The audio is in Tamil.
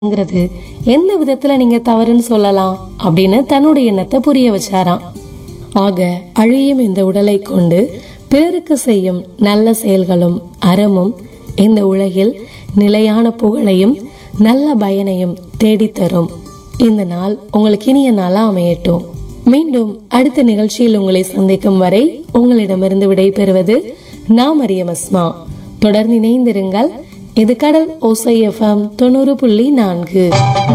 ங்கிறது எந்த விதத்துல நீங்க தவறுன்னு சொல்லலாம் அப்படின்னு தன்னுடைய எண்ணத்தை புரிய வச்சாராம் ஆக அழியும் இந்த உடலை கொண்டு பிறருக்கு செய்யும் நல்ல செயல்களும் அறமும் இந்த உலகில் நிலையான புகழையும் நல்ல பயனையும் தேடித்தரும் இந்த நாள் உங்களுக்கு இனிய நாளா அமையட்டும் மீண்டும் அடுத்த நிகழ்ச்சியில் உங்களை சந்திக்கும் வரை உங்களிடமிருந்து விடைபெறுவது நான் மரியம் அஸ்மா தொடர்ந்து இணைந்திருங்கள் இது கடல் ஓசை எஃப்எம் தொண்ணூறு புள்ளி நான்கு